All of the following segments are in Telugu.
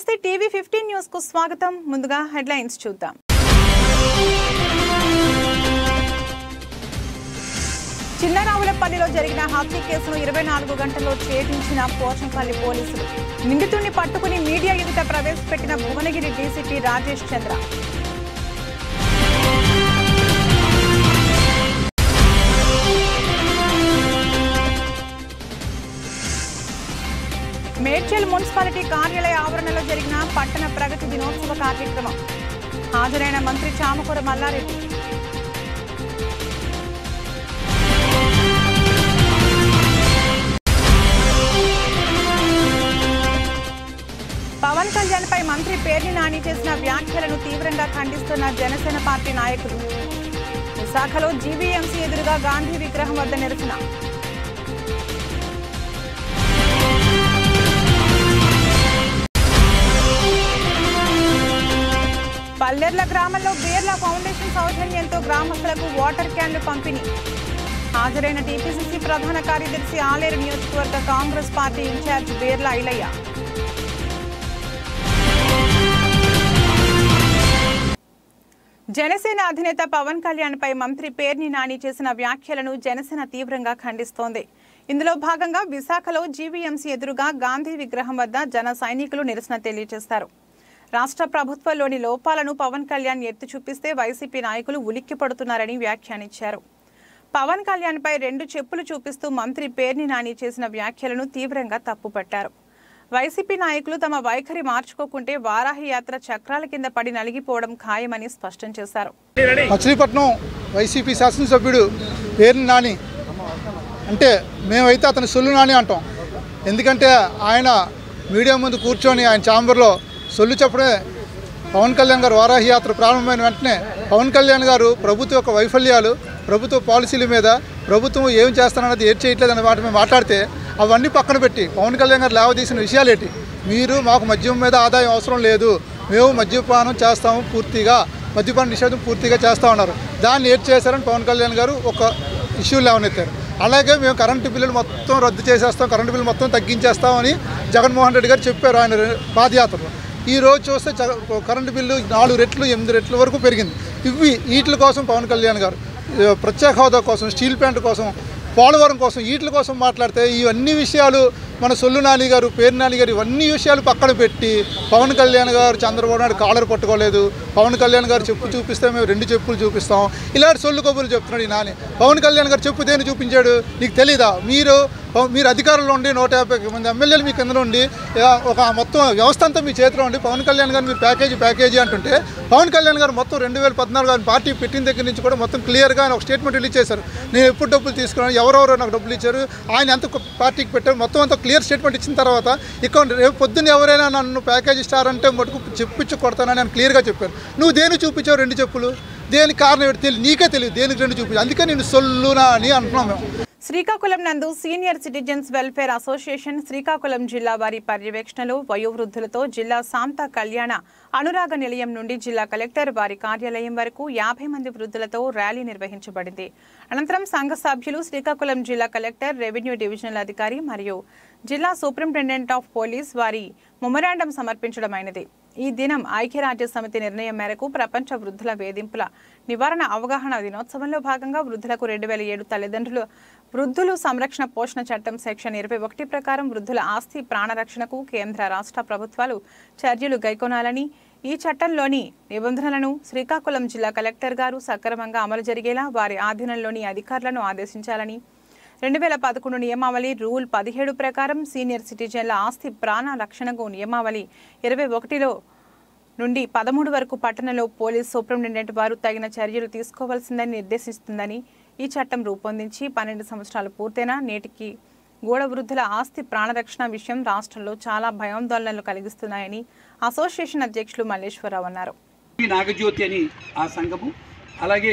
నమస్తే టీవీ ఫిఫ్టీన్ న్యూస్ కు స్వాగతం ముందుగా హెడ్లైన్స్ చూద్దాం చిన్నరావులపల్లిలో జరిగిన హత్య కేసును ఇరవై నాలుగు గంటల్లో ఛేదించిన పోచంపల్లి పోలీసులు నిందితుడిని పట్టుకుని మీడియా ఎదుట ప్రవేశపెట్టిన భువనగిరి డీసీపీ రాజేష్ చంద్ర మేడ్చల్ మున్సిపాలిటీ కార్యాలయ ఆవరణలో జరిగిన పట్టణ ప్రగతి దినోత్సవ కార్యక్రమం హాజరైన మంత్రి చామకూర మల్లారెడ్డి పవన్ కళ్యాణ్ పై మంత్రి పేర్ని నాని చేసిన వ్యాఖ్యలను తీవ్రంగా ఖండిస్తున్న జనసేన పార్టీ నాయకులు విశాఖలో జీవీఎంసీ ఎదురుగా గాంధీ విగ్రహం వద్ద నిరసన పల్లెర్ల గ్రామంలో బీర్లా ఫౌండేషన్ సౌజన్యంతో గ్రామస్తులకు వాటర్ క్యాన్లు పంపిణీ హాజరైన టీపీసీసీ ప్రధాన కార్యదర్శి ఆలేరు నియోజకవర్గ కాంగ్రెస్ పార్టీ ఇన్ఛార్జ్ బీర్లా ఐలయ్య జనసేన అధినేత పవన్ కళ్యాణ్ పై మంత్రి పేర్ని నాని చేసిన వ్యాఖ్యలను జనసేన తీవ్రంగా ఖండిస్తోంది ఇందులో భాగంగా విశాఖలో జీవీఎంసీ ఎదురుగా గాంధీ విగ్రహం వద్ద జన సైనికులు నిరసన తెలియజేస్తారు రాష్ట్ర ప్రభుత్వంలోని లోపాలను పవన్ కళ్యాణ్ ఎత్తి చూపిస్తే వైసీపీ నాయకులు ఉలిక్కి పడుతున్నారని వ్యాఖ్యానించారు పవన్ కళ్యాణ్ పై రెండు చెప్పులు చూపిస్తూ మంత్రి పేర్ని నాని చేసిన వ్యాఖ్యలను తీవ్రంగా తప్పుపట్టారు వైసీపీ నాయకులు తమ వైఖరి మార్చుకోకుంటే వారాహి యాత్ర చక్రాల కింద పడి నలిగిపోవడం ఖాయమని స్పష్టం చేశారు మచిలీపట్నం వైసీపీ శాసనసభ్యుడు పేరు నాని అంటే మేమైతే అతను సొల్లు నాని అంటాం ఎందుకంటే ఆయన మీడియా ముందు కూర్చొని ఆయన ఛాంబర్లో సొల్లు చెప్పడమే పవన్ కళ్యాణ్ గారు వారాహి యాత్ర ప్రారంభమైన వెంటనే పవన్ కళ్యాణ్ గారు ప్రభుత్వ యొక్క వైఫల్యాలు ప్రభుత్వ పాలసీల మీద ప్రభుత్వం ఏం చేస్తానన్నది ఏం చేయట్లేదు అనే వాటి మీద మాట్లాడితే అవన్నీ పక్కన పెట్టి పవన్ కళ్యాణ్ గారు లేవదీసిన విషయాలేంటి మీరు మాకు మద్యం మీద ఆదాయం అవసరం లేదు మేము మద్యపానం చేస్తాము పూర్తిగా మద్యపాన నిషేధం పూర్తిగా చేస్తా ఉన్నారు దాన్ని ఏడ్ చేశారని పవన్ కళ్యాణ్ గారు ఒక ఇష్యూ లేవనెత్తారు అలాగే మేము కరెంటు బిల్లులు మొత్తం రద్దు చేసేస్తాం కరెంటు బిల్లు మొత్తం తగ్గించేస్తామని జగన్మోహన్ రెడ్డి గారు చెప్పారు ఆయన పాదయాత్రలో ఈ రోజు చూస్తే జగ- కరెంటు బిల్లు నాలుగు రెట్లు ఎనిమిది రెట్ల వరకు పెరిగింది ఇవి వీటి కోసం పవన్ కళ్యాణ్ గారు ఏ, ప్రత్యేక హోదా కోసం స్టీల్ ప్లాంట్ కోసం పోలవరం కోసం వీటి కోసం మాట్లాడితే ఇవన్నీ విషయాలు మన సొల్లు నాని గారు పేరు నాని గారు ఇవన్నీ విషయాలు పక్కన పెట్టి పవన్ కళ్యాణ్ గారు చంద్రబాబు నాయుడు కాలర్ పట్టుకోలేదు పవన్ కళ్యాణ్ గారు చెప్పు చూపిస్తే మేము రెండు చెప్పులు చూపిస్తాం ఇలాంటి సొల్లు కబుర్లు చెప్తున్నాడు ఈ నాని పవన్ కళ్యాణ్ గారు చెప్పు దేని చూపించాడు నీకు తెలీదా మీరు పవ- మీరు అధికారంలో ఉండి నూట యాభై మంది ఎమ్మెల్యేలు మీ కింద ఉండి ఆ, ఒక మొత్తం వ్యవస్థ అంతా మీ చేతిలో ఉండి పవన్ కళ్యాణ్ గారు మీరు ప్యాకేజీ ప్యాకేజీ అంటుంటే పవన్ కళ్యాణ్ గారు మొత్తం రెండు వేల పద్నాలుగు ఆయన పార్టీ పెట్టిన దగ్గర నుంచి కూడా మొత్తం క్లియర్గా ఆయన ఒక స్టేట్మెంట్ రిలీజ్ చేశారు నేను ఎప్పుడు డబ్బులు తీసుకున్నాను ఎవరెవరో నాకు డబ్బులు ఇచ్చారు ఆయన ఎంత కొ- పార్టీకి పెట్టారు మొత్తం అంతా క్లియర్ స్టేట్మెంట్ ఇచ్చిన తర్వాత ఇక రేపు పొద్దున్న ఎవరైనా నన్ను ప్యాకేజ్ ఇస్తారంటే అంటే మటుకు చెప్పించి కొడతానని నేను క్లియర్గా చెప్పాను నువ్వు దేని చూపించావు రెండు చెప్పులు దేనికి కారణం ఏంటి తెలియదు నీకే తెలియదు దేనికి రెండు చూపించావు అందుకే నేను సొల్లునా అని అంటున్నాం మేము శ్రీకాకుళం నందు senior citizens welfare association Srikakulam జిల్లా వారి పర్యవేక్షణలో వయోవృద్ధులతో జిల్లా శాంత కళ్యాణ అనురాగ నిలయం నుండి జిల్లా కలెక్టర్ వారి కార్యాలయం వరకు యాభై మంది వృద్ధులతో ర్యాలీ నిర్వహించబడింది అనంతరం సంఘ సభ్యులు శ్రీకాకుళం జిల్లా కలెక్టర్ రెవెన్యూ డివిజనల్ అధికారి మరియు జిల్లా సూపరింటెండెంట్ ఆఫ్ పోలీస్ వారి మెమొరాండం సమర్పించడమైనది ఈ దినం ఐక్యరాజ్య సమితి నిర్ణయం మేరకు ప్రపంచ వృద్ధుల వేధింపుల నివారణ అవగాహన దినోత్సవంలో భాగంగా వృద్ధులకు రెండు వేల ఏడు తల్లిదండ్రులు వృద్ధులు సంరక్షణ పోషణ చట్టం సెక్షన్ ఇరవై ఒకటి ప్రకారం వృద్ధుల ఆస్తి ప్రాణరక్షణకు కేంద్ర రాష్ట్ర ప్రభుత్వాలు చర్యలు గైకొనాలని ఈ చట్టంలోని నిబంధనలను శ్రీకాకుళం జిల్లా కలెక్టర్ గారు సక్రమంగా అమలు జరిగేలా వారి ఆధీనంలోని అధికారులను ఆదేశించాలని రెండు వేల పదకొండు నియమావళి రూల్ పదిహేడు ప్రకారం సీనియర్ సిటిజన్ల ఆస్తి ప్రాణ రక్షణకు నియమావళి ఇరవై ఒకటిలో నుండి పదమూడు వరకు పట్టణంలో పోలీస్ సూపరింటెండెంట్ వారు తగిన చర్యలు తీసుకోవాల్సిందని నిర్దేశిస్తుందని ఈ చట్టం రూపొందించి పన్నెండు సంవత్సరాలు పూర్తయినా నేటికి గోడ వృద్ధుల ఆస్తి ప్రాణరక్షణ విషయం రాష్ట్రంలో చాలా భయాందోళనలు కలిగిస్తున్నాయని అసోసియేషన్ అధ్యక్షులు మల్లేశ్వరరావు అన్నారు ఈ నాగజ్యోతి అని ఆ సంఘము అలాగే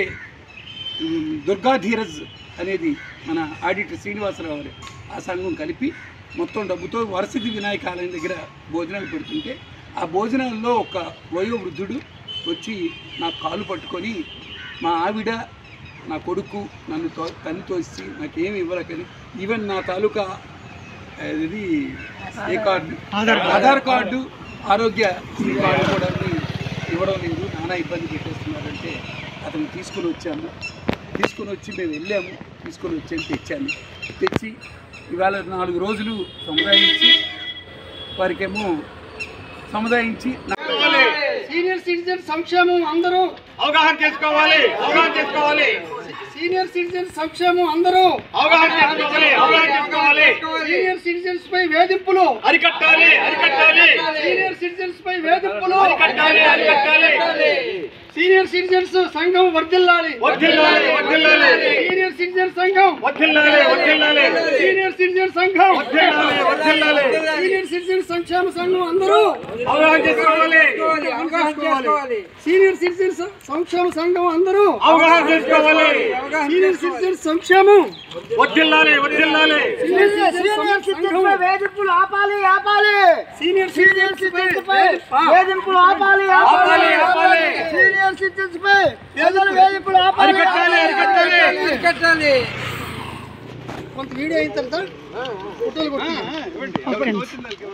ఉమ్, దుర్గా ధీరజ్ అనేది మన ఆడిటర్ శ్రీనివాసరావు గారు ఆ సంఘం కలిపి మొత్తం డబ్బుతో వరసిద్ధి వినాయక ఆలయం దగ్గర భోజనాలు పెడుతుంటే ఆ భోజనాల్లో ఒక వయో వృద్ధుడు వచ్చి నా కాలు పట్టుకొని మా ఆవిడ నా కొడుకు నన్ను తో కన్ను తోసి నాకేమి ఇవ్వలేకని ఈవెన్ నా తాలూకా ఇది ఏ కార్డు ఆధార్ కార్డు ఆరోగ్య కార్డు కూడా ఇవ్వడం లేదు నానా ఇబ్బంది పెట్టేస్తున్నారంటే అతను తీసుకుని వచ్చాము తీసుకుని వచ్చి మేము వెళ్ళాము తీసుకుని వచ్చాను తెచ్చాను తెచ్చి ఇవాళ నాలుగు రోజులు సముదాయించి వారికేమో సముదాయించి సీనియర్ సిటిజన్ సంక్షేమం అందరూ అవగాహన చేసుకోవాలి అవగాహన చేసుకోవాలి సీనియర్ సిటిజన్ సంక్షేమం అందరూ అవగాహన చేసుకోవాలి అవగాహన చేసుకోవాలి సీనియర్ సిటిజన్స్ పై వేధింపులు అరికట్టాలి అరికట్టాలి సీనియర్ సిటిజన్స్ పై వేధింపులు అరికట్టాలి అరికట్టాలి సీనియర్ సిటిజన్స్ సంఘం వర్ధిల్లాలి వర్ధిల్లాలి వర్ధిల్లాలి సీనియర్ సిటిజన్ సంఘం వర్ధిల్లాలి వర్ధిల్లాలి సీనియర్ సిటిజన్ సంఘం వర్ధిల్లాలి వర్ధిల్లాలి సీనియర్ సిటిజన్ సంక్షేమ సంఘం అందరూ అవగాహన చేసుకోవాలి సీనియర్ సిటిజన్స్ సంక్షేమ సంఘం అందరూ అవగాహన చేసుకోవాలి సీనియర్ సిటిజన్ సంక్షేమం వర్ధిల్లాలి వర్ధిల్లాలి సీనియర్ సిటిజన్స్ పై వేధింపులు ఆపాలి ఆపాలి సీనియర్ సిటిజన్స్ పై వేధింపులు ఆపాలి ఆపాలి, ఆపాలి. సీనియర్ సిటిజన్స్ పై పేదల వేధింపులు ఆపాలి అరికట్టాలి, అరికట్టాలి. అరికట్టాలి కొంత వీడియో అయిన తర్వాత ఫోటోలు కొట్టి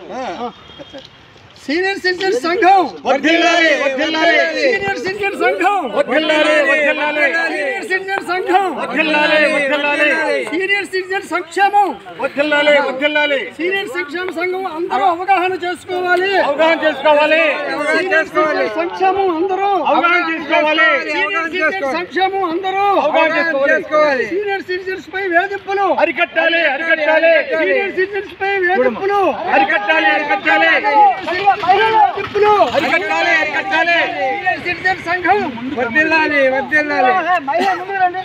సీనియర్ సిటిజన్ సంఘం వర్ధిల్లాలి వర్ధిల్లాలి సీనియర్ సిటిజన్ సంఘం వర్ధిల్లాలి వర్ధిల్లాలి సీనియర్ సిటిజన్ సంఘం వర్ధిల్లాలి వర్ధిల్లాలి సీనియర్ సిటిజన్ సంక్షేమం వర్ధిల్లాలి వర్ధిల్లాలి సీనియర్ సంక్షేమ సంఘం అందరూ అవగాహన చేసుకోవాలి అవగాహన చేసుకోవాలి సీనియర్ సిటిజన్ సంక్షేమం అందరూ అవగాహన చేసుకోవాలి సీనియర్ సిటిజన్ సంక్షేమం అందరూ అవగాహన చేసుకోవాలి సీనియర్ సిటిజన్స్ పై వేధింపులు అరికట్టాలి అరికట్టాలి సీనియర్ సిటిజన్స్ పై వేధింపులు అరికట్టాలి అరికట్టాలి వేధింపులు అరికట్టాలి అరికట్టాలి సీనియర్ సిటిజన్ సంఘం వర్ధిల్లాలి వర్ధిల్లాలి మహిళ ముందు రండి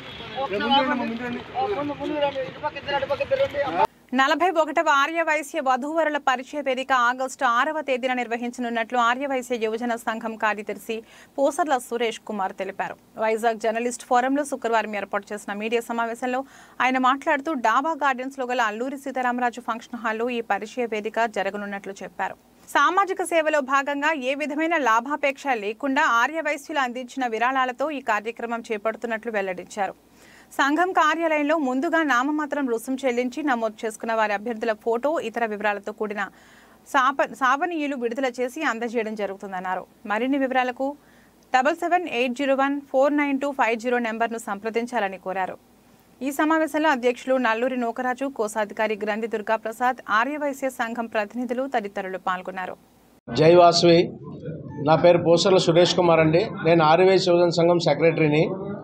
ముందు ముందు రండి ఇటు పక్క ఇద్దరు అటు పక్క ఇద్దరు రండి నలభై ఒకటవ ఆర్యవైశ్య వధూవరుల పరిచయ వేదిక ఆగస్టు ఆరవ తేదీన నిర్వహించనున్నట్లు ఆర్యవైశ్య యువజన సంఘం కార్యదర్శి పూసర్ల సురేష్ కుమార్ తెలిపారు వైజాగ్ జర్నలిస్ట్ ఫోరంలో శుక్రవారం ఏర్పాటు చేసిన మీడియా సమావేశంలో ఆయన మాట్లాడుతూ డాబా గార్డెన్స్ లో గల అల్లూరి సీతారామరాజు ఫంక్షన్ హాల్లో ఈ పరిచయ వేదిక జరగనున్నట్లు చెప్పారు సామాజిక సేవలో భాగంగా ఏ విధమైన లాభాపేక్ష లేకుండా ఆర్యవైశ్యులు అందించిన విరాళాలతో ఈ కార్యక్రమం చేపడుతున్నట్లు వెల్లడించారు సంఘం కార్యాలయంలో ముందుగా నామమాత్రం రుసుం చెల్లించి నమోదు చేసుకున్న వారి అభ్యర్థుల ఫోటో ఇతర వివరాలతో కూడిన సాప సావనీయులు విడుదల చేసి అందజేయడం జరుగుతుందన్నారు మరిన్ని వివరాలకు double seven eight zero one four nine two five zero నెంబర్ను సంప్రదించాలని కోరారు ఈ సమావేశంలో అధ్యక్షులు నల్లూరి నూకరాజు కోశాధికారి గ్రంథి దుర్గా ప్రసాద్ ఆర్యవైశ్య సంఘం ప్రతినిధులు తదితరులు పాల్గొన్నారు జై వాసవి నా పేరు పోసర్ల సురేష్ కుమార్ అండి నేను ఆర్యవై యువజన సంఘం సెక్రటరీని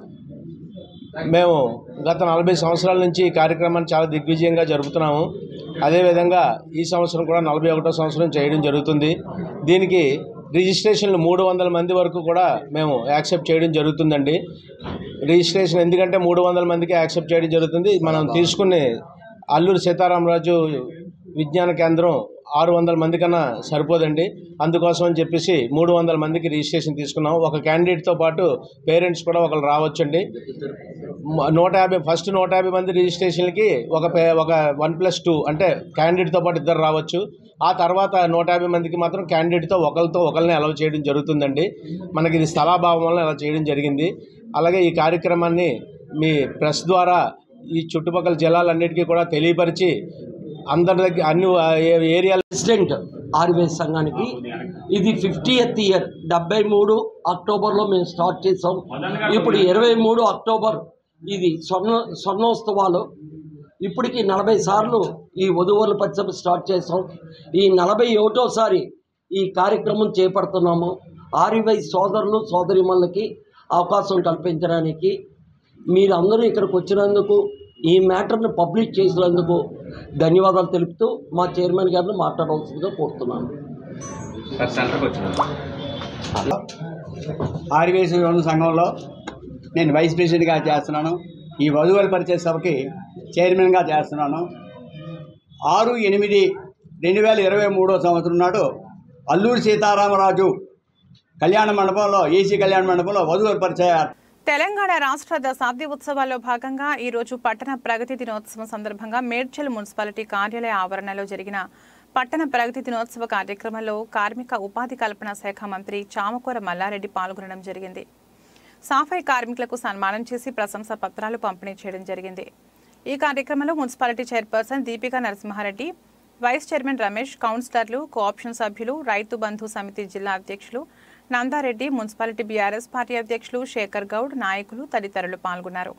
మేము గత నలభై సంవత్సరాల నుంచి ఈ కార్యక్రమాన్ని చాలా దిగ్విజయంగా జరుపుతున్నాము అదేవిధంగా ఈ సంవత్సరం కూడా నలభై ఒకటో సంవత్సరం చేయడం జరుగుతుంది దీనికి రిజిస్ట్రేషన్లు మూడు వందల మంది వరకు కూడా మేము యాక్సెప్ట్ చేయడం జరుగుతుందండి రిజిస్ట్రేషన్ ఎందుకంటే మూడు వందల మందికి యాక్సెప్ట్ చేయడం జరుగుతుంది మనం తీసుకునే అల్లూరి సీతారామరాజు విజ్ఞాన కేంద్రం ఆరు వందల మంది కన్నా సరిపోదండి అందుకోసం అని చెప్పేసి మూడు వందల మందికి రిజిస్ట్రేషన్ తీసుకున్నాం ఒక క్యాండిడేట్తో పాటు పేరెంట్స్ కూడా ఒకరు రావచ్చండి మ- నూట యాభై ఫస్ట్ నూట యాభై మంది రిజిస్ట్రేషన్కి ఒక పే ఒక వన్ ప్లస్ టూ అంటే క్యాండిడేట్తో పాటు ఇద్దరు రావచ్చు ఆ తర్వాత నూట యాభై మందికి మాత్రం క్యాండిడేట్తో ఒకరితో ఒకరిని అలౌ చేయడం జరుగుతుందండి మనకి ఇది స్థలాభావం వల్ల అలా చేయడం జరిగింది అలాగే ఈ కార్యక్రమాన్ని మీ ప్రెస్ ద్వారా ఈ చుట్టుపక్కల జిల్లాలన్నిటికీ కూడా తెలియపరిచి అందరి దగ్గర అన్ని ఏ- ఏరియాల ప్రెసిడెంట్ ఆర్వీఎస్ సంఘానికి ఇది ఫిఫ్టీయత్ ఇయర్ డెబ్బై మూడు అక్టోబర్లో మేము స్టార్ట్ చేసాం ఇప్పుడు ఇరవై మూడు అక్టోబర్ ఇది స్వర్ణ స్వర్ణోత్సవాలు ఇప్పటికి నలభై సార్లు ఈ వధువుల పరిచయం స్టార్ట్ చేసాం ఈ నలభై ఒకటోసారి ఈ కార్యక్రమం చేపడుతున్నాము ఆర్వై సోదరులు సోదరిమణులకి అవకాశం కల్పించడానికి మీరందరూ ఇక్కడికి వచ్చినందుకు ఈ మ్యాటర్ని పబ్లిక్ చేసినందుకు ధన్యవాదాలు తెలుపుతూ మా చైర్మన్ గారిని మాట్లాడవలసిందిగా కోరుతున్నాను ఆర్వీఎస్ యువన సంఘంలో నేను వైస్ ప్రెసిడెంట్గా చేస్తున్నాను ఈ వధువుల పరిచయ సభకి చైర్మన్గా చేస్తున్నాను ఆరు ఎనిమిది రెండు వేల ఇరవై మూడో సంవత్సరం నాడు అల్లూరి సీతారామరాజు కళ్యాణ మండపంలో ఏసీ కళ్యాణ మండపంలో వధువుల పరిచయ తెలంగాణ రాష్ట్ర దశాబ్ది ఉత్సవాల్లో భాగంగా ఈ రోజు పట్టణ ప్రగతి దినోత్సవం సందర్భంగా మేడ్చల్ మున్సిపాలిటీ కార్యాలయ ఆవరణలో జరిగిన పట్టణ ప్రగతి దినోత్సవ కార్యక్రమంలో కార్మిక ఉపాధి కల్పన శాఖ మంత్రి చామకూర మల్లారెడ్డి పాల్గొనడం జరిగింది సాఫై కార్మికులకు సన్మానం చేసి ప్రశంసా పత్రాలు పంపిణీ చేయడం జరిగింది ఈ కార్యక్రమంలో municipality chairperson Deepika Narasimhareddy vice chairman Ramesh కౌన్సిలర్లు కోఆప్షన్ సభ్యులు రైతు బంధు సమితి జిల్లా అధ్యక్షులు నందారెడ్డి మున్సిపాలిటీ బీఆర్ఎస్ పార్టీ అధ్యక్షులు శేఖర్ గౌడ్ నాయకులు తదితరులు పాల్గొన్నారు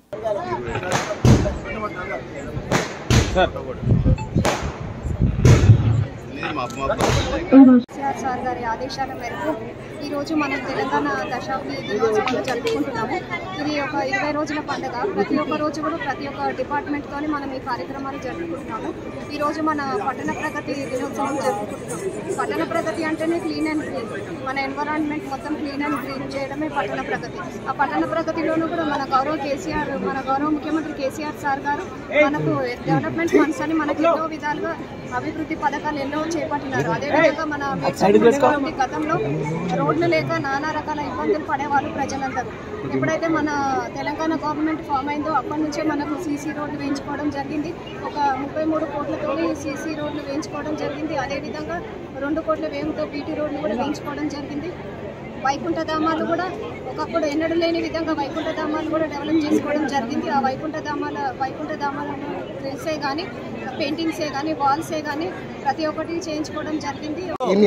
కేసీఆర్ సార్ గారి ఆదేశాల మేరకు ఈరోజు మనం తెలంగాణ దశాబ్ది దినోత్సవాన్ని జరుపుకుంటున్నాము ఇది ఒక ఇరవై రోజుల పండుగ ప్రతి ఒక్క రోజు కూడా ప్రతి ఒక్క డిపార్ట్మెంట్తోని మనం ఈ కార్యక్రమాన్ని జరుపుకుంటున్నాము ఈరోజు మన పట్టణ ప్రగతి దినోత్సవం జరుపుకుంటున్నాం పట్టణ ప్రగతి అంటేనే క్లీన్ అండ్ గ్రీన్ మన ఎన్వరాన్మెంట్ మొత్తం క్లీన్ అండ్ గ్రీన్ చేయడమే పట్టణ ప్రగతి ఆ పట్టణ ప్రగతిలోనూ కూడా మన గౌరవ కేసీఆర్ మన గౌరవ ముఖ్యమంత్రి కేసీఆర్ సార్ గారు మనకు డెవలప్మెంట్ ఫండ్స్ అని మనకి ఎన్నో విధాలుగా అభివృద్ధి పథకాలు ఎన్నో చేపట్టినారు అదేవిధంగా మన మేడ్చల్ గతంలో రోడ్లు లేక నానా రకాల ఇబ్బందులు పడేవాళ్ళు ప్రజలందరూ ఎప్పుడైతే మన తెలంగాణ గవర్నమెంట్ ఫామ్ అయిందో అప్పటి నుంచే మనకు సీసీ రోడ్లు వేయించుకోవడం జరిగింది ఒక ముప్పై మూడు కోట్లతోని సీసీ రోడ్లు వేయించుకోవడం జరిగింది అదేవిధంగా రెండు కోట్ల వ్యయంతో బీటీ రోడ్లు కూడా వేయించుకోవడం జరిగింది వైకుంఠ ధామాలు కూడా ఒకప్పుడు ఎన్నడూ లేని విధంగా వైకుంఠ ధామాలు కూడా డెవలప్ చేసుకోవడం జరిగింది ఆ వైకుంఠ ధామాల వైకుంఠ ధామాలను డ్రెస్సే కానీ పెయింటింగ్సే కానీ వాల్సే కానీ ప్రతి ఒక్కటి చేయించుకోవడం జరిగింది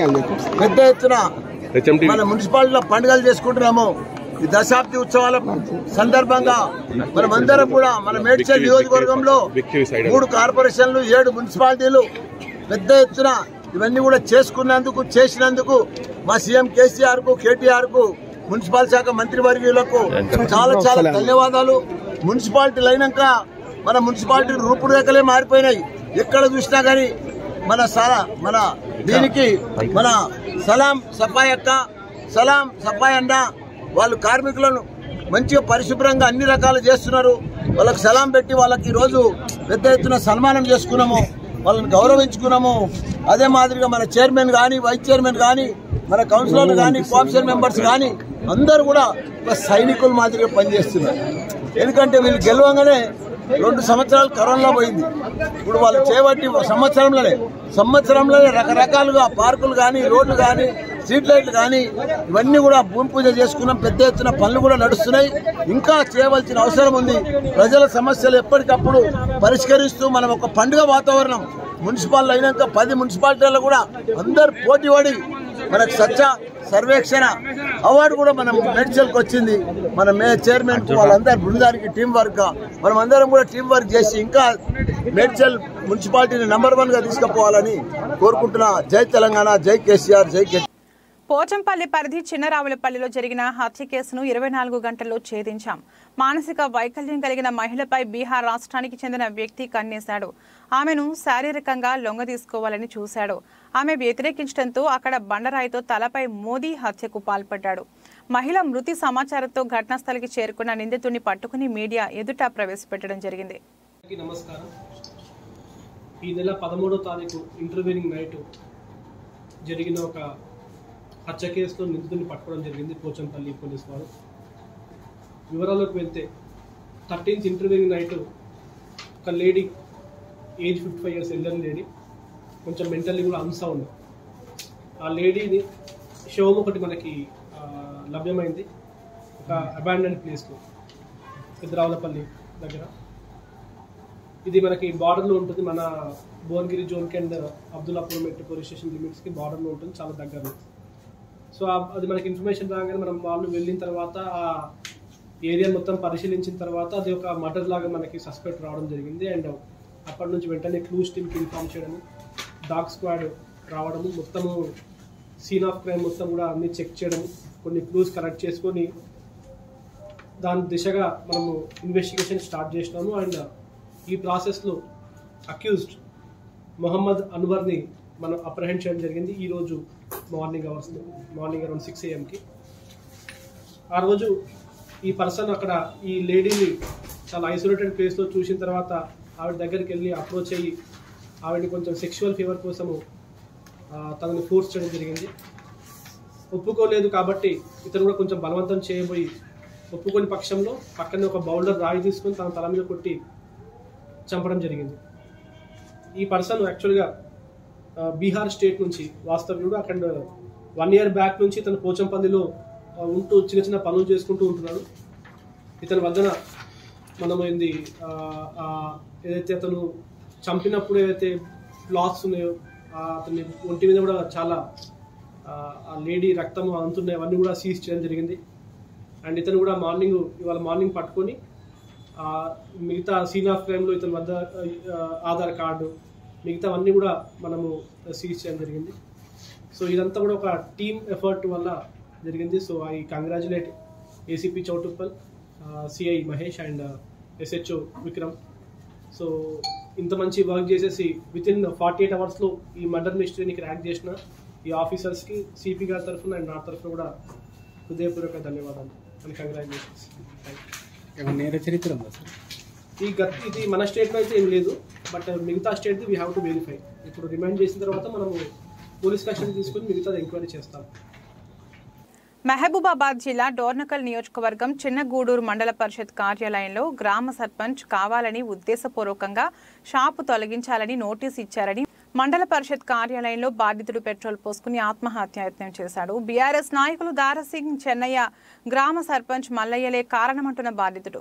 పెద్ద ఎత్తున మన మున్సిపాలిటీలో పండుగలు చేసుకుంటున్నాము ఈ దశాబ్ది ఉత్సవాల సందర్భంగా మనమందరం కూడా మన మేడ్చల్ నియోజకవర్గంలో మూడు కార్పొరేషన్లు ఏడు మున్సిపాలిటీలు పెద్ద ఎత్తున ఇవన్నీ కూడా చేసుకున్నందుకు చేసినందుకు మా సీఎం కేసీఆర్ కు కేటీఆర్ కు మున్సిపల్ శాఖ మంత్రివర్యులకు చాలా చాలా ధన్యవాదాలు మున్సిపాలిటీలు అయినాక మన మున్సిపాలిటీ రూపురేఖలే మారిపోయినాయి ఎక్కడ చూసినా కానీ మన సలా మన దీనికి మన సలాం సఫాయి అక్క సలాం సఫాయి అన్న వాళ్ళు కార్మికులను మంచిగా పరిశుభ్రంగా అన్ని రకాలు చేస్తున్నారు వాళ్ళకి సలాం పెట్టి వాళ్ళకి ఈరోజు పెద్ద ఎత్తున సన్మానం చేసుకున్నాము వాళ్ళని గౌరవించుకున్నాము అదే మాదిరిగా మన చైర్మన్ కానీ వైస్ చైర్మన్ కానీ మన కౌన్సిలర్లు కానీ కోఆప్షన్ మెంబర్స్ కానీ అందరూ కూడా ఒక సైనికుల మాదిరిగా పనిచేస్తున్నారు ఎందుకంటే వీళ్ళు గెలవంగానే రెండు సంవత్సరాలు కరోనా పోయింది ఇప్పుడు వాళ్ళు చేపట్టి ఒక సంవత్సరంలోనే సంవత్సరంలోనే రకరకాలుగా పార్కులు కానీ రోడ్లు కానీ స్ట్రీట్ లైట్లు కానీ ఇవన్నీ కూడా భూమి పూజ చేసుకున్నాం పెద్ద ఎత్తున పనులు కూడా నడుస్తున్నాయి ఇంకా చేయవలసిన అవసరం ఉంది ప్రజల సమస్యలు ఎప్పటికప్పుడు పరిష్కరిస్తూ మనం ఒక పండుగ వాతావరణం మున్సిపాలిటీ అయినాక పది మున్సిపాలిటీల్లో కూడా అందరు పోటీ పడి మనకు సత్య సర్వేక్షణ అవార్డు కూడా మనం మేడ్చల్కి వచ్చింది మన మే చైర్మన్ వాళ్ళందరి బృందానికి టీం వర్క్ మనం అందరం కూడా టీం వర్క్ చేసి ఇంకా మేడ్చల్ మున్సిపాలిటీని నంబర్ వన్ గా తీసుకుపోవాలని కోరుకుంటున్నా జై తెలంగాణ జై కేసీఆర్ జై కే పోచంపల్లి పరిధి చిన్నరావులపల్లిలో జరిగిన హత్య కేసును ఇరవై నాలుగు గంటల్లో ఛేదించాం మానసిక వైకల్యం కలిగిన మహిళపై బీహార్ రాష్ట్రానికి చెందిన వ్యక్తి కన్నేశాడు ఆమెను శారీరకంగా లొంగదీసుకోవాలని చూశాడు ఆమె వ్యతిరేకించడంతో అక్కడ బండరాయితో తలపై మోదీ హత్యకు పాల్పడ్డాడు మహిళ మృతి సమాచారంతో ఘటనాస్థలికి చేరుకున్న నిందితుడిని పట్టుకుని మీడియా ఎదుట ప్రవేశపెట్టడం జరిగింది అందరికీ నమస్కారం ఈ నెల పదమూడో తారీఖు ఇంటర్వ్యూనింగ్ నైట్ జరిగిన ఒక హత్య కేసులో నిందితుడిని పట్టుకోవడం జరిగింది పోచంపల్లి పోలీస్ వారు వివరాల్లోకి వెళ్తే థర్టీన్త్ ఇంటర్వ్యూనింగ్ నైట్ ఒక lady age fifty five years elder lady కొంచెం మెంటల్లీ కూడా అన్సౌండ్ ఆ లేడీని శవం ఒకటి మనకి ఆ, లభ్యమైంది ఒక అబాండెడ్ ప్లేస్లో పెద్దరావులపల్లి దగ్గర ఇది మనకి బార్డర్లో ఉంటుంది మన భువనగిరి జోన్కి and Abdullapur metro police station లిమిట్స్కి బార్డర్లో ఉంటుంది చాలా దగ్గరలో సో ఆ- అది మనకి ఇన్ఫర్మేషన్ రాగానే మనం వాళ్ళు వెళ్ళిన తర్వాత ఆ ఏరియా మొత్తం పరిశీలించిన తర్వాత అది ఒక మర్డర్ లాగా మనకి సస్పెక్ట్ రావడం జరిగింది అండ్ అప్పటి నుంచి వెంటనే క్లూస్ టీమ్కి ఇన్ఫార్మ్ చేయడము డాగ్ స్క్వాడ్ రావడము మొత్తము సీన్ ఆఫ్ క్రైమ్ మొత్తం కూడా అన్ని చెక్ చేయడం కొన్ని క్లూస్ కలెక్ట్ చేసుకొని దాని దిశగా మనము ఇన్వెస్టిగేషన్ స్టార్ట్ చేసినాము అండ్ ఈ ప్రాసెస్లో అక్యూజ్డ్ మొహమ్మద్ అన్వర్ని మనం అప్రహెండ్ చేయడం జరిగింది ఈ రోజు morning hours morning around six ఏఎంకి ఆ రోజు ఈ పర్సన్ అక్కడ ఈ లేడీని చాలా ఐసోలేటెడ్ ప్లేస్లో చూసిన తర్వాత ఆవిడ దగ్గరికి వెళ్ళి అప్రోచ్ అయ్యి ఆవిడని కొంచెం సెక్షువల్ ఫీవర్ కోసము ఆ, తనని ఫోర్స్ చేయడం జరిగింది ఒప్పుకోలేదు కాబట్టి ఇతను కూడా కొంచెం బలవంతం చేయబోయి ఒప్పుకోని పక్షంలో పక్కనే ఒక బౌల్డర్ రాయి తీసుకొని తన తల మీద కొట్టి చంపడం జరిగింది ఈ పర్సన్ యాక్చువల్గా ఆ, బీహార్ స్టేట్ నుంచి వాస్తవ్యుడు అక్కడ వన్ ఇయర్ బ్యాక్ నుంచి ఇతను పోచంపల్లిలో ఆ, ఉంటూ చిన్న చిన్న పనులు చేసుకుంటూ ఉంటున్నాడు ఇతని వద్దన మనం ఏంది ఆ, ఆ, ఏదైతే అతను చంపినప్పుడు ఏదైతే క్లాత్స్ ఉన్నాయో ఆ, అతని ఒంటి మీద కూడా చాలా ఆ, ఆ లేడీ రక్తం అంతున్నాయి అవన్నీ కూడా సీజ్ చేయడం జరిగింది అండ్ ఇతను కూడా మార్నింగ్ ఇవాళ మార్నింగ్ పట్టుకొని ఆ, మిగతా సీన్ ఆఫ్ క్రైమ్లో ఇతని వద్ద ఆ, ఆధార్ కార్డు మిగతావన్నీ కూడా మనము సీజ్ చేయడం జరిగింది సో ఇదంతా కూడా ఒక టీమ్ ఎఫర్ట్ వల్ల జరిగింది so I congratulate ACP Choutuppal CI Mahesh and SHO Vikram so ఇంత మంచి వర్క్ చేసేసి విత్ ఇన్ ఫార్టీ ఎయిట్ అవర్స్లో ఈ మర్డర్ మిస్టరీని క్రాక్ చేసిన ఈ ఆఫీసర్స్కి సిపి గారి తరఫున అండ్ నా తరఫున కూడా హృదయపూర్వక ధన్యవాదాలు అండ్ కంగ్రాచులేషన్స్ నేర చరిత్ర ఉందా సార్ ఈ గత ఇది మన స్టేట్లో అయితే ఏం లేదు బట్ మిగతా state we have to verify ఇప్పుడు రిమైండ్ చేసిన తర్వాత మనము పోలీస్ కస్టడీ తీసుకొని మిగతాది ఎంక్వైరీ చేస్తాం మహబూబాబాద్ జిల్లా డోర్నకల్ నియోజకవర్గం చిన్నగూడూరు మండల పరిషత్ కార్యాలయంలో గ్రామ సర్పంచ్ కావాలని ఉద్దేశపూర్వకంగా షాపు తొలగించాలని నోటీస్ ఇచ్చారని మండల పరిషత్ కార్యాలయంలో బాధితుడు పెట్రోల్ పోసుకుని ఆత్మహత్యాయత్నం చేశాడు బీఆర్ఎస్ నాయకులు దారసింగ్ చెన్నయ్య గ్రామ సర్పంచ్ మల్లయ్యలే కారణమంటున్న బాధితుడు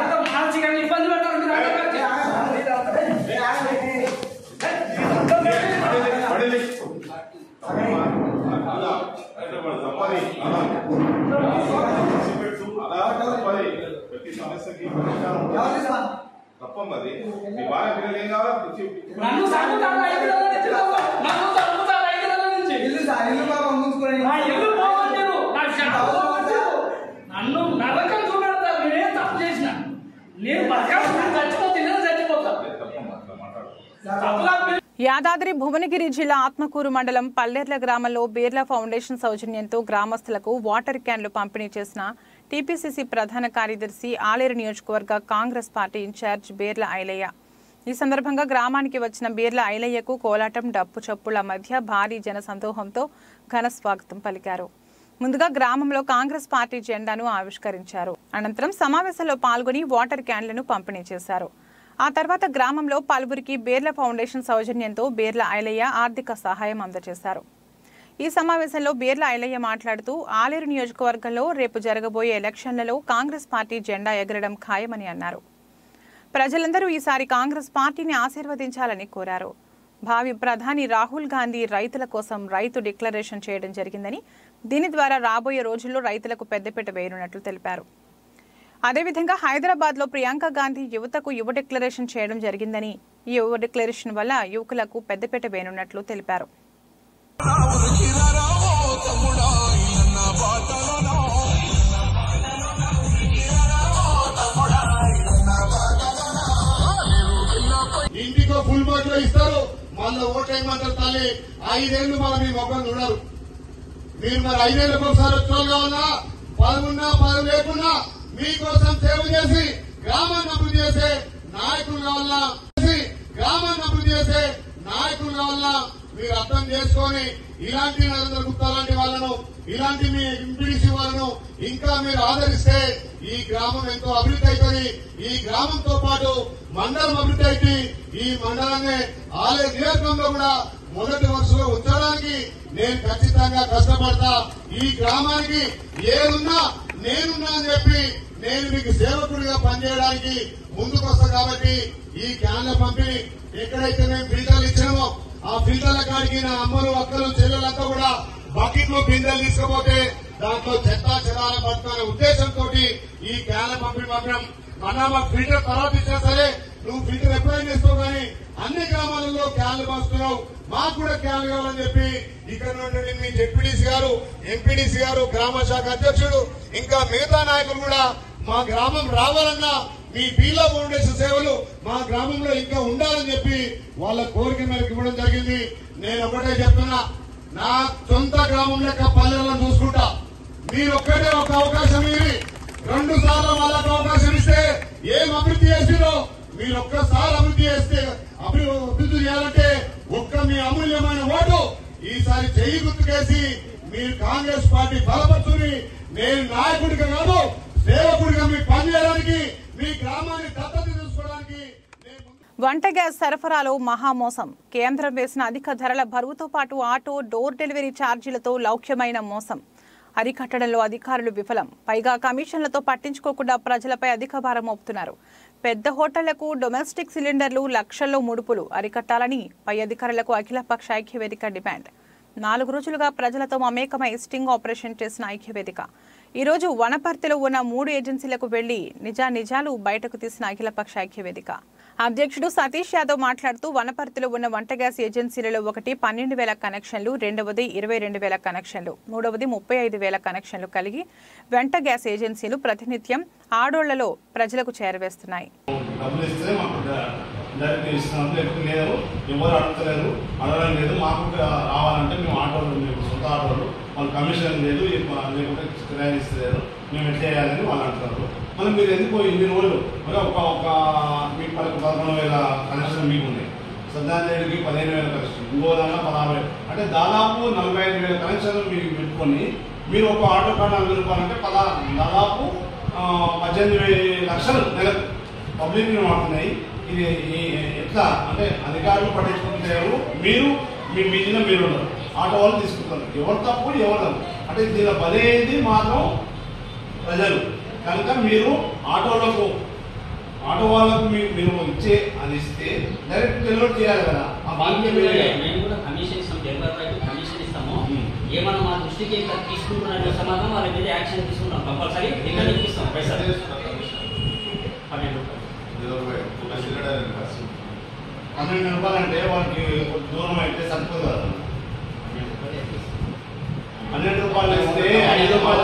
ప్రతి సమస్యకి పరిష్కారం తప్పమ్మది మీ బాగా పిల్లలు ఏం కావాలో నన్ను చంపుతారు ఐదు నెలల నుంచి నన్ను చంపుతారు ఐదు నెలల నుంచి ఇల్లు సార్ ఇల్లు బాబా ముందుకొని నా ఇల్లు పోగొట్టారు నా షాపు పోగొట్టారు నన్ను నరకం చూపెడతారు నేనేం తప్పు చేసిన నేను బతకాలి నేను చచ్చిపోతే నేను చచ్చిపోతా తప్పుగా యాదాద్రి భువనగిరి జిల్లా ఆత్మకూరు మండలం పల్లెర్ల గ్రామంలో బీర్లా ఫౌండేషన్ సౌజన్యంతో గ్రామస్తులకు వాటర్ క్యాన్లు పంపిణీ చేసిన టీపీసీసీ ప్రధాన కార్యదర్శి ఆలేరు నియోజకవర్గ కాంగ్రెస్ పార్టీ ఇన్ఛార్జ్ బీర్ల ఐలయ్య ఈ సందర్భంగా గ్రామానికి వచ్చిన బీర్ల ఐలయ్యకు కోలాటం డప్పు చప్పుల మధ్య భారీ జన సందోహంతో ఘన స్వాగతం పలికారు ముందుగా గ్రామంలో కాంగ్రెస్ పార్టీ జెండాను ఆవిష్కరించారు అనంతరం సమావేశంలో పాల్గొని వాటర్ క్యాన్లను పంపిణీ చేశారు ఆ తర్వాత గ్రామంలో పలువురికి బేర్ల ఫౌండేషన్ సౌజన్యంతో బేర్ల ఐలయ్య ఆర్థిక సహాయం అందజేశారు ఈ సమావేశంలో బీర్ల ఐలయ్య మాట్లాడుతూ ఆలేరు నియోజకవర్గంలో రేపు జరగబోయే ఎలక్షన్లలో కాంగ్రెస్ పార్టీ జెండా ఎగరడం ఖాయమని అన్నారు ప్రజలందరూ ఈసారి కాంగ్రెస్ పార్టీని ఆశీర్వదించాలని కోరారు భావి ప్రధాని రాహుల్ గాంధీ రైతుల కోసం రైతు డిక్లరేషన్ చేయడం జరిగిందని దీని ద్వారా రాబోయే రోజుల్లో రైతులకు పెద్దపీట వేయనున్నట్లు తెలిపారు అదేవిధంగా హైదరాబాద్లో ప్రియాంక గాంధీ యువతకు యువ డిక్లరేషన్ చేయడం జరిగిందని ఈ యువ డిక్లరేషన్ వల్ల యువకులకు పెద్దపీట వేయనున్నట్లు తెలిపారు ఇంటికో ఫుల్ బాటిల్ ఇస్తారు మళ్ళీ ఓటేయమంటారు తల్లి ఐదేళ్లు మన మీ మొక్కలు చూడరు మీరు మరి ఐదేళ్లకు ఒకసారి వచ్చేవాళ్ళు కావాలా పదవున్నా పదవి లేకున్నా మీకోసం సేవ చేసి గ్రామాన్ని అభివృద్ధి చేసే నాయకులు కావాలా చేసి గ్రామాన్ని అభివృద్ధి చేసే నాయకులు కావాలా మీరు అర్థం చేసుకొని ఇలాంటి నరేంద్ర గుప్తా లాంటి వాళ్ళను ఇలాంటి మీ ఎంపీడీసీ వాళ్ళను ఇంకా మీరు ఆదరిస్తే ఈ గ్రామం ఎంతో అభివృద్ధి అవుతుంది ఈ గ్రామంతో పాటు మండలం అభివృద్ధి అయితే ఈ మండలాన్ని ఆలయ నియోజకంలో కూడా మొదటి వరుసలో ఉంచడానికి నేను ఖచ్చితంగా కష్టపడతా ఈ గ్రామానికి ఏదున్నా నేనున్నా అని చెప్పి నేను మీకు సేవకుడిగా పనిచేయడానికి ముందుకు వస్తా కాబట్టి ఈ క్యాన్ల పంపిణీ ఎక్కడైతే మేము ఫిల్టర్లు ఇచ్చినామో ఆ ఫిల్టర్ల కాడికి నా అమ్మలు అక్కలు చెల్లెలంతా కూడా బకెట్ లో బిందెలు తీసుకుపోతే దాంట్లో చెత్త చెదాల పట్టుకునే ఉద్దేశంతో ఈ క్యాన్ల పంపిణీ పంపడం అన్నా మాకు ఫిల్టర్ తర్వాత ఇచ్చినా సరే నువ్వు ఫిల్టర్ ఎప్పుడైనా ఇస్తావు కానీ అన్ని గ్రామాలలో క్యాన్లు పంచుతున్నావు మాకు కూడా క్యాన్లు కావాలని చెప్పి ఇక్కడ నుండి మీ జెడ్పీడీసీ గారు ఎంపీడీసీ గారు గ్రామ శాఖ అధ్యక్షుడు ఇంకా మిగతా నాయకులు కూడా మా గ్రామం రావాలన్నా మీ బీలా ఫౌండేషన్ సేవలు మా గ్రామంలో ఇంకా ఉండాలని చెప్పి వాళ్ళ కోరిక మేరకు ఇవ్వడం జరిగింది నేను ఒకటే చెప్తున్నా నా సొంత గ్రామం లెక్క పల్లెలను చూసుకుంటా మీరు ఒక్కటే ఒక అవకాశం ఇవి రెండు సార్లు వాళ్ళకి అవకాశం ఇస్తే ఏం అభివృద్ధి చేసిరో మీరు ఒక్కసారి అభివృద్ధి చేస్తే అభి- అభివృద్ధి చేయాలంటే ఒక్క మీ అమూల్యమైన ఓటు ఈసారి చెయ్యి గుర్తుకేసి మీరు కాంగ్రెస్ పార్టీ బలపరుచుని నేను నాయకుడిగా కాదు సేవకుడిగా మీకు పనిచేయడానికి మీ గ్రామాన్ని దత్తత తీసుకోవడానికి వంట గ్యాస్ సరఫరాలో మహామోసం కేంద్రం వేసిన అధిక ధరల బరువుతో పాటు ఆటో డోర్ డెలివరీ ఛార్జీలతో లౌక్యమైన మోసం అరికట్టడంలో అధికారులు విఫలం పైగా కమిషన్లతో పట్టించుకోకుండా ప్రజలపై అధిక భారం మోపుతున్నారు పెద్ద హోటళ్లకు డొమెస్టిక్ సిలిండర్లు లక్షల్లో ముడుపులు అరికట్టాలని పై అధికారులకు అఖిలపక్ష ఐక్యవేదిక డిమాండ్ నాలుగు రోజులుగా ప్రజలతో మమేకమై స్టింగ్ ఆపరేషన్ చేసిన ఐక్యవేదిక ఈరోజు వనపర్తిలో ఉన్న మూడు ఏజెన్సీలకు వెళ్లి నిజా నిజాలు బయటకు తీసిన అఖిలపక్ష ఐక్యవేదిక అధ్యక్షుడు సతీష్ యాదవ్ మాట్లాడుతూ వనపర్తిలో ఉన్న వంట గ్యాస్ ఏజెన్సీలలో ఒకటి పన్నెండు వేల కనెక్షన్లు రెండవది ఇరవై రెండు వేల కనెక్షన్లు మూడవది ముప్పై ఐదు వేల కనెక్షన్లు కలిగి వంట గ్యాస్ ఏజెన్సీలు ప్రతినిత్యం ఆడోళ్లలో ప్రజలకు చేరవేస్తున్నాయి డబ్బులు ఇస్తే మాకు డ- డైరెక్ట్ ఇస్తున్నాం లేకపోతే లేదు ఎవరు అడగలేదు అడగడం లేదు మాకు రావాలంటే మేము ఆటోలు మేము సొంత ఆటోలు వాళ్ళు కమిషన్ లేదు ఇప్ప- లేకుంటే కిరాయి ఇస్తలేదు మేము ఎట్లా చేయాలని వాళ్ళు అంటున్నారు మరి మీరు ఎందుకు ఇన్ని రోజులు మరి ఒక ఒక మీకు పది పదకొండు వేల కనెక్షన్ మీకు ఉన్నాయి సత్యానికి పదిహేను వేల కనెక్షన్ ఇంకో దాంట్లో పదహారు వేలు అంటే దాదాపు నలభై ఐదు వేల కనెక్షన్లు మీకు పెట్టుకొని మీరు ఒక ఆటో కార్డు నలభై రూపాయలు అంటే పదా దాదాపు ఆ, పద్దెనిమిది వేల లక్షలు నెలకు పబ్లిక్ మారుతున్నాయి ఇది ఈ- ఎట్లా అంటే అధికారులు పట్టించుకుంటారు మీరు మీ మిగిలిన మీరు ఉండరు ఆటో వాళ్ళు తీసుకుంటారు ఎవరు తప్పు ఎవరు తప్పు అంటే దీని బలేది మాత్రం ప్రజలు కనుక మీరు ఆటోలకు ఆటో వాళ్ళకు మీ- మీరు ఇచ్చే అది ఇస్తే డైరెక్ట్ డెలివరీ చేయాలి కదా ఆ బాధ్యత మీదే. మేము కూడా కమిషన్ ఇస్తాం డెలివరీ రైట్ కమిషన్ ఇస్తాము ఏమన్నా మా దృష్టికి ఇంకా తీసుకుంటున్న సమాధానం వాళ్ళ మీద యాక్షన్ తీసుకుంటాం కంపల్సరీ రిటర్న్ ఇప్పిస్తాం పైసలు పన్నెండు పన్నెండు రూపాయలు అంటే వాళ్ళకి కొంచెం దూరం అయితే సరిపోదు కదా పన్నెండు రూపాయలు ఇస్తే ఐదు రూపాయలు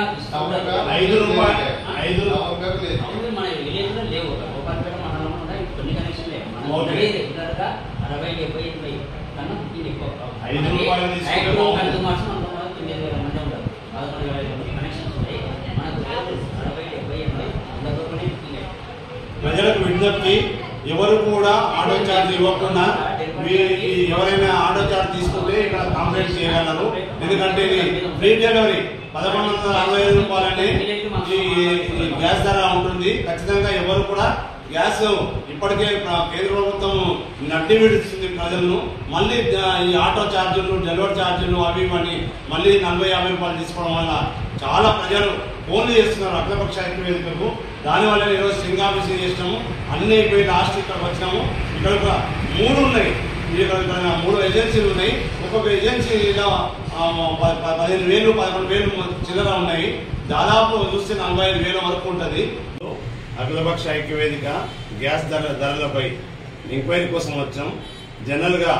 ఐదు రూపాయలు ఐదు అవును, మన విలేజ్ లో లేవు గోపాలపేట మండలంలో ఉన్నాయి కొన్ని కనెక్షన్ లేవు మనం ఓకే. ఉండేది రెగ్యులర్ గా అరవై డెబ్బై ఎనభై కన్నా ఇది ఎక్కువ ఐదు మనకి రూపాయలు తీసుకుంటే యాక్టివ్ బాగుంటుంది. కన్జ్యూమర్స్ మనలో మనకు తొమ్మిది వేల మంది ఉంటారు పదకొండు వేల ఐదు మంది కనెక్షన్స్ ఉన్నాయి మనకు అరవై డెబ్బై ఎనభై వంద రూపాయలు ఇస్తున్నాయి ప్రజలకు విజ్ఞప్తి ఎవరు కూడా ఆటో ఛార్జ్ ఇవ్వకుండా మీరు ఈ ఎవరైనా ఆటో ఛార్జ్ తీసుకుంటే ఇక్కడ కంప్లైంట్ చేయగలరు ఎందుకంటే ఇది ఫ్రీ డెలివరీ పదకొండు వందల అరవై ఐదు రూపాయలని ఈ ఈ గ్యాస్ ధర ఉంటుంది ఖచ్చితంగా ఎవరు కూడా గ్యాస్ ఇప్పటికే ప్ర- కేంద్ర ప్రభుత్వం నడ్డి విడుస్తుంది ప్రజలను మళ్ళీ ద- ఈ ఆటో ఛార్జీలు డెలివరీ ఛార్జీలు అవి ఇవన్నీ మళ్ళీ నలభై యాభై రూపాయలు తీసుకోవడం వల్ల చాలా ప్రజలు ఫోన్లు చేస్తున్నారు అఖిలపక్ష ఐక్య వేదికకు దానివల్ల ఈరోజు సింగ్ ఆఫీస్ చేసినాము అన్ని అయిపోయి లాస్ట్ ఇక్కడికి వచ్చినాము ఇక్కడ ఒక మూడు ఉన్నాయి ఇక్కడ ఇక్కడ మూడు ఏజెన్సీలు ఉన్నాయి ఒక్కొక్క ఏజెన్సీలో ఆ, ప- ప- పదిహేను వేలు పదకొండు వేలు చిల్లర ఉన్నాయి దాదాపు చూస్తే నలభై ఐదు వేల వరకు ఉంటుంది అఖిలపక్ష ఐక్య వేదిక గ్యాస్ ధర ధరలపై ఎంక్వైరీ కోసం వచ్చాం జనరల్గా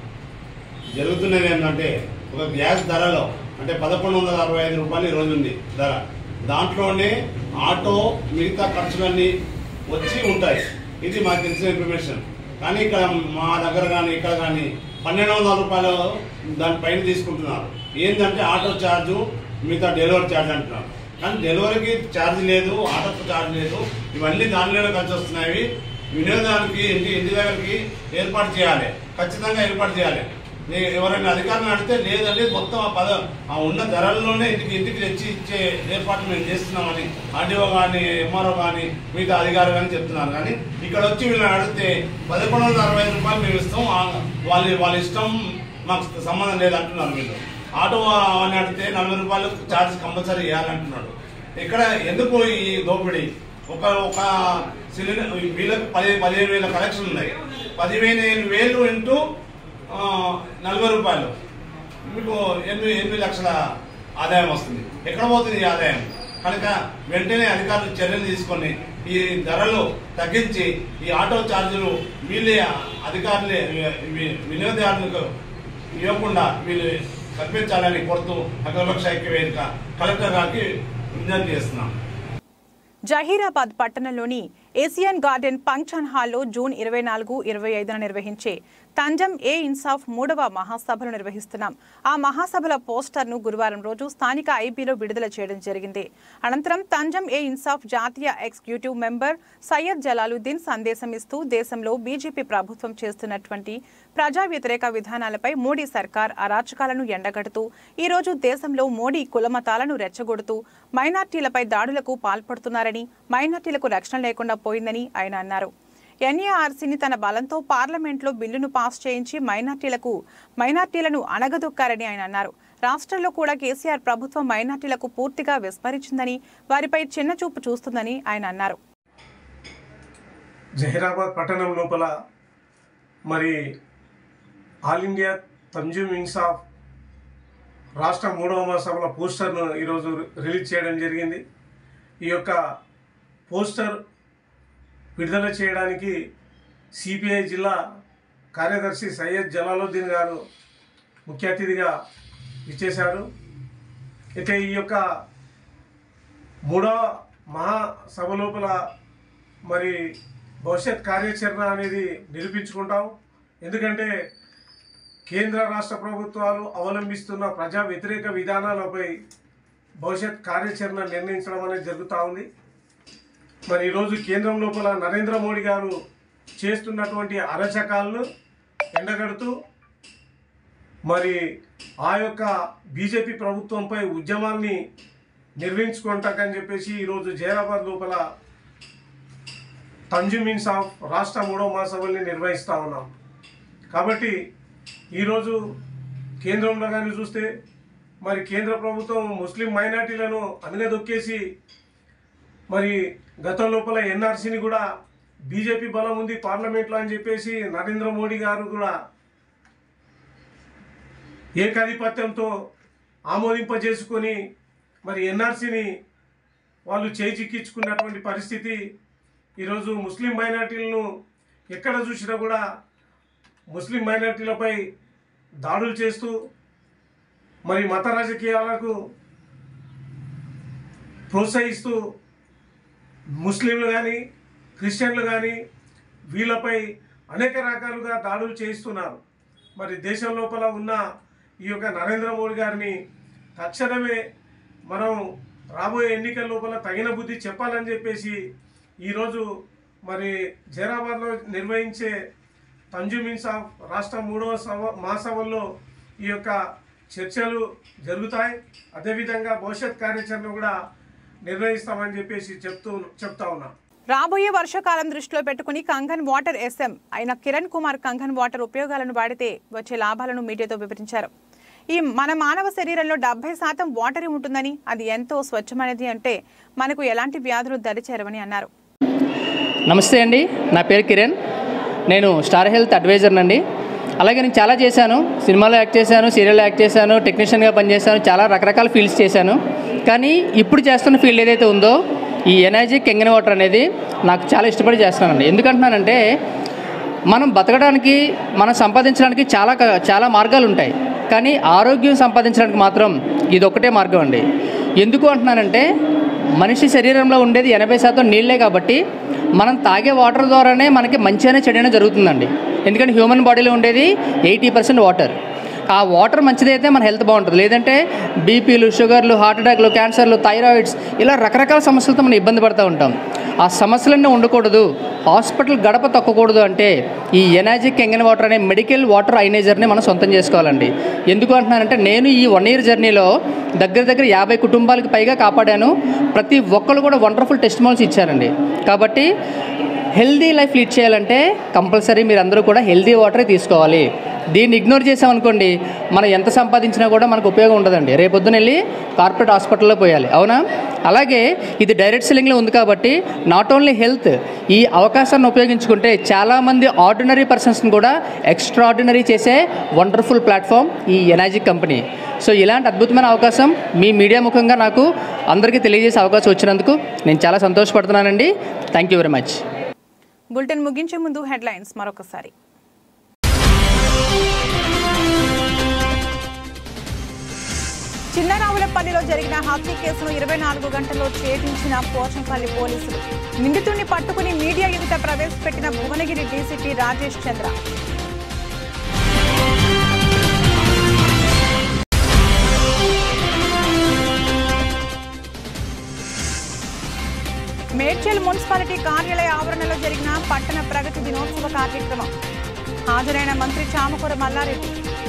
జరుగుతున్నది ఏంటంటే ఒక గ్యాస్ ధరలో అంటే పదకొండు వందల అరవై ఐదు రూపాయలు ఈ రోజు ఉంది ధర దాంట్లోనే ఆటో మిగతా ఖర్చులన్నీ వచ్చి ఉంటాయి ఇది మాకు తెలిసిన ఇన్ఫర్మేషన్ కానీ ఇక్కడ మా దగ్గర కానీ ఇక్కడ కానీ పన్నెండు వందల రూపాయలు దానిపైన తీసుకుంటున్నారు ఏంటంటే ఆటో ఛార్జు మిగతా డెలివరీ ఛార్జ్ అంటున్నారు కానీ డెలివరీకి ఛార్జ్ లేదు ఆటోకి ఛార్జ్ లేదు ఇవన్నీ దానిలోనే కలిసి వస్తున్నాయి వినియోగానికి ఇంటి ఇంటి దగ్గరికి ఏర్పాటు చేయాలి ఖచ్చితంగా ఏర్పాటు చేయాలి నే- ఎవరైనా అధికారులను అడిగితే లేదండి మొత్తం ఆ పద ఆ ఉన్న ధరల్లోనే ఇంటికి ఇంటికి తెచ్చి ఇచ్చే ఏర్పాట్లు మేము చేస్తున్నామని ఆర్డీఓ కానీ ఎంఆర్ఓ కానీ మిగతా అధికారులు కానీ చెప్తున్నారు కానీ ఇక్కడ వచ్చి వీళ్ళని అడిగితే పదకొండు వందల అరవై ఐదు రూపాయలు మేము ఇస్తాం ఆ- వాళ్ళ వాళ్ళ ఇష్టం మాకు సంబంధం లేదు అంటున్నారు వీళ్ళు ఆటో అని అడిగితే నలభై రూపాయలు ఛార్జ్ కంపల్సరీ వేయాలంటున్నాడు ఇక్కడ ఎందుకు ఈ దోపిడీ ఒక ఒక సిలిండర్ వీళ్ళకి పది పదిహేను వేల కలెక్షన్ ఉన్నాయి పదిహేను వేలు ఇంటూ ఆ, నలభై రూపాయలు మీకు ఎనిమిది ఎనిమిది లక్షల ఆదాయం వస్తుంది ఎక్కడ పోతుంది ఈ ఆదాయం కనుక వెంటనే అధికారులు చర్యలు తీసుకొని ఈ ధరలు తగ్గించి ఈ ఆటో ఛార్జీలు వీళ్ళే అధికారులే వి- వినియోగదారులకు ఇవ్వకుండా వీళ్ళు కల్పించాలని కోరుతూ అఖిలపక్ష ఐక్య వేదిక కలెక్టర్ గారికి విజ్ఞప్తి చేస్తున్నాం జహీరాబాద్ పట్టణంలోని ఏసియన్ గార్డెన్ ఫంక్షన్ హాల్లో జూన్ ఇరవై నాలుగు ఇరవై ఐదున నిర్వహించే తంజం ఏ ఇన్సాఫ్ మూడవ మహాసభలు నిర్వహిస్తున్నాం ఆ మహాసభల పోస్టర్ను గురువారం రోజు స్థానిక ఐబీలో విడుదల చేయడం జరిగింది అనంతరం తంజం ఏ ఇన్సాఫ్ జాతీయ ఎగ్జిక్యూటివ్ మెంబర్ సయ్యద్ జలాలుద్దీన్ సందేశం ఇస్తూ దేశంలో బీజేపీ ప్రభుత్వం చేస్తున్నటువంటి ప్రజా వ్యతిరేక విధానాలపై మోడీ సర్కార్ అరాచకాలను ఎండగడుతూ ఈ రోజు దేశంలో మోడీ కులమతాలను రెచ్చగొడుతూ మైనార్టీలపై దాడులకు పాల్పడుతున్నారని మైనార్టీలకు రక్షణ లేకుండా పోయిందని ఆయన అన్నారు ఎన్ఏఆర్సీని తన బలంతో పార్లమెంట్లో బిల్లును పాస్ చేయించి మైనార్టీలకు మైనార్టీలను అణగదొక్కారని ఆయన అన్నారు రాష్ట్రంలో కూడా కేసీఆర్ ప్రభుత్వం మైనార్టీలకు పూర్తిగా విస్మరించిందని వారిపై చిన్నచూపు చూస్తుందని ఆయన అన్నారు జహీరాబాద్ పట్టణం లోపల మరి ఆల్ ఇండియా తంజూమ్ ఇన్సాఫ్ రాష్ట్ర మూడవ మహాసభల పోస్టర్ను ఈరోజు రిలీజ్ చేయడం జరిగింది ఈ యొక్క పోస్టర్ విడుదల చేయడానికి సిపిఐ జిల్లా కార్యదర్శి సయ్యద్ జలాలుద్దీన్ గారు ముఖ్య అతిథిగా ఇచ్చేశారు ఇక ఈ యొక్క మూడవ మహాసభ లోపల మరి భవిష్యత్ కార్యాచరణ అనేది నిరూపించుకుంటాం ఎందుకంటే కేంద్ర రాష్ట్ర ప్రభుత్వాలు అవలంబిస్తున్న ప్రజా వ్యతిరేక విధానాలపై భవిష్యత్ కార్యాచరణ నిర్ణయించడం అనేది జరుగుతూ ఉంది మరి ఈరోజు కేంద్రం లోపల నరేంద్ర మోడీ గారు చేస్తున్నటువంటి అరచకాలను ఎండగడుతూ మరి ఆ యొక్క బీజేపీ ప్రభుత్వంపై ఉద్యమాన్ని నిర్వహించుకుంటాకని చెప్పేసి ఈరోజు జైరాబాద్ లోపల తంజుమిన్స్ ఆఫ్ రాష్ట్ర మూడవ మహాసభల్ని నిర్వహిస్తూ ఉన్నాం కాబట్టి ఈరోజు కేంద్రంలో కానీ చూస్తే మరి కేంద్ర ప్రభుత్వం ముస్లిం మైనార్టీలను అనగదొక్కేసి మరి గతం లోపల ఎన్ఆర్సీని కూడా బీజేపీ బలం ఉంది పార్లమెంట్లో అని చెప్పేసి నరేంద్ర మోడీ గారు కూడా ఏకాధిపత్యంతో ఆమోదింపజేసుకొని మరి ఎన్ఆర్సీని వాళ్ళు చేజిక్కించుకున్నటువంటి పరిస్థితి ఈరోజు ముస్లిం మైనార్టీలను ఎక్కడ చూసినా కూడా ముస్లిం మైనార్టీలపై దాడులు చేస్తూ మరి మత రాజకీయాలకు ప్రోత్సహిస్తూ ముస్లింలు కానీ క్రిస్టియన్లు కానీ వీళ్ళపై అనేక రకాలుగా దాడులు చేయిస్తున్నారు మరి దేశం లోపల ఉన్న ఈ యొక్క నరేంద్ర మోడీ గారిని తక్షణమే మనం రాబోయే ఎన్నికల లోపల తగిన బుద్ధి చెప్పాలని చెప్పేసి ఈరోజు మరి జైరాబాద్లో నిర్వహించే తంజుమిన్స్ ఆఫ్ రాష్ట్ర మూడవ సభ మహాసభల్లో ఈ యొక్క చర్చలు జరుగుతాయి అదేవిధంగా భవిష్యత్ కార్యాచరణ కూడా నిర్వహిస్తామని చెప్పేసి చెప్తూ చెప్తా ఉన్నా రాబోయే వర్షాకాలం దృష్టిలో పెట్టుకుని కంగన్ వాటర్ ఎస్ఎం అయిన కిరణ్ కుమార్ కంగన్ వాటర్ ఉపయోగాలను వాడితే వచ్చే లాభాలను మీడియాతో వివరించారు ఈ మన మానవ శరీరంలో డెబ్బై శాతం వాటర్ ఉంటుందని అది ఎంతో స్వచ్ఛమైనది అంటే మనకు ఎలాంటి వ్యాధులు దరిచేరవని అన్నారు నమస్తే అండి నా పేరు కిరణ్ నేను స్టార్ హెల్త్ అడ్వైజర్ అండి అలాగే నేను చాలా చేశాను సినిమాలో యాక్ట్ చేశాను సీరియల్లో యాక్ట్ చేశాను టెక్నీషియన్గా పనిచేశాను చాలా రకరకాల ఫీల్డ్స్ చేశాను కానీ ఇప్పుడు చేస్తున్న ఫీల్డ్ ఏదైతే ఉందో ఈ ఎనర్జీ కెంగన్ వాటర్ అనేది నాకు చాలా ఇష్టపడి చేస్తున్నానండి ఎందుకంటున్నానంటే మనం బతకడానికి మనం సంపాదించడానికి చాలా క- చాలా మార్గాలు ఉంటాయి కానీ ఆరోగ్యం సంపాదించడానికి మాత్రం ఇది ఒకటే మార్గం అండి ఎందుకు అంటున్నానంటే మనిషి శరీరంలో ఉండేది ఎనభై శాతం నీళ్ళే కాబట్టి మనం తాగే వాటర్ ద్వారానే మనకి మంచి అనే చెడు అనేది జరుగుతుందండి ఎందుకంటే హ్యూమన్ బాడీలో ఉండేది ఎయిటీ పర్సెంట్ వాటర్ ఆ వాటర్ మంచిదైతే మన హెల్త్ బాగుంటుంది లేదంటే బీపీలు షుగర్లు హార్ట్ అటాక్లు క్యాన్సర్లు థైరాయిడ్స్ ఇలా రకరకాల సమస్యలతో మనం ఇబ్బంది పడుతూ ఉంటాం ఆ సమస్యలన్నీ ఉండకూడదు హాస్పిటల్ గడప తొక్కకూడదు అంటే ఈ ఎనర్జిక్ ఎంగన్ వాటర్ అనే మెడికల్ వాటర్ ఐనేజర్ని మనం సొంతం చేసుకోవాలండి ఎందుకు అంటున్నానంటే నేను ఈ వన్ ఇయర్ జర్నీలో దగ్గర దగ్గర యాభై కుటుంబాలకు పైగా కాపాడాను ప్రతి ఒక్కరు కూడా వండర్ఫుల్ టెస్ట్ మోల్స్ ఇచ్చారండి కాబట్టి హెల్దీ లైఫ్ లీడ్ చేయాలంటే కంపల్సరీ మీరు అందరూ కూడా హెల్దీ వాటరే తీసుకోవాలి దీన్ని ఇగ్నోర్ చేసామనుకోండి మనం ఎంత సంపాదించినా కూడా మనకు ఉపయోగం ఉండదండి రేపొద్దున వెళ్ళి కార్పొరేట్ హాస్పిటల్లో పోయాలి అవునా అలాగే ఇది డైరెక్ట్ సెల్లింగ్లో ఉంది కాబట్టి నాట్ ఓన్లీ హెల్త్ ఈ అవకాశాన్ని ఉపయోగించుకుంటే చాలామంది ఆర్డినరీ పర్సన్స్ని కూడా ఎక్స్ట్రా ఆర్డినరీ చేసే వండర్ఫుల్ ప్లాట్ఫామ్ ఈ ఎనాజిక్ కంపెనీ సో ఇలాంటి అద్భుతమైన అవకాశం మీ మీడియా ముఖంగా నాకు అందరికీ తెలియజేసే అవకాశం వచ్చినందుకు నేను చాలా సంతోషపడుతున్నానండి thank you very much bulletin ముగించే ముందు హెడ్లైన్స్ మరొకసారి చిన్నరావులపల్లిలో జరిగిన హత్య కేసును ఇరవై నాలుగు గంటల్లో ఛేదించిన పోచంపల్లి పోలీసులు నిందితుడిని పట్టుకుని మీడియా ఎదుట ప్రవేశపెట్టిన భువనగిరి డీసీపీ రాజేష్ చంద్ర మేడ్చల్ మున్సిపాలిటీ కార్యాలయ ఆవరణలో జరిగిన పట్టణ ప్రగతి దినోత్సవ కార్యక్రమం హాజరైన మంత్రి చామకూర మల్లారెడ్డి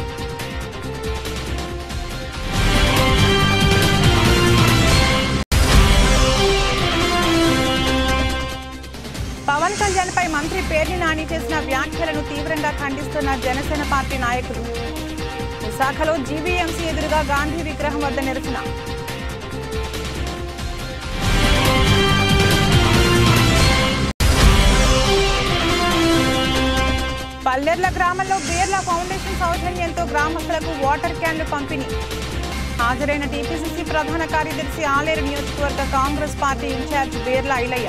పవన్ కళ్యాణ్ పై మంత్రి పేర్ని నాని చేసిన వ్యాఖ్యలను తీవ్రంగా ఖండిస్తున్న జనసేన పార్టీ నాయకులు విశాఖలో జీవీఎంసీ ఎదురుగా గాంధీ విగ్రహం వద్ద నిరసన కల్లెర్ల గ్రామంలో బీర్లా ఫౌండేషన్ సౌజన్యంతో గ్రామస్తులకు వాటర్ క్యాన్లు పంపిణీ హాజరైన టీపీసీసీ ప్రధాన కార్యదర్శి ఆలేరు నియోజకవర్గ కాంగ్రెస్ పార్టీ ఇన్ఛార్జ్ బీర్లా ఐలయ్య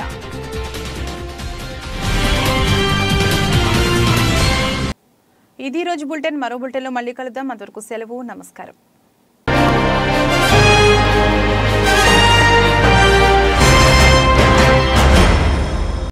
ఇది ఈ రోజు బులెటిన్ మరో బులెటిన్లో మళ్ళీ కలుద్దాం అంతవరకు సెలవు నమస్కారం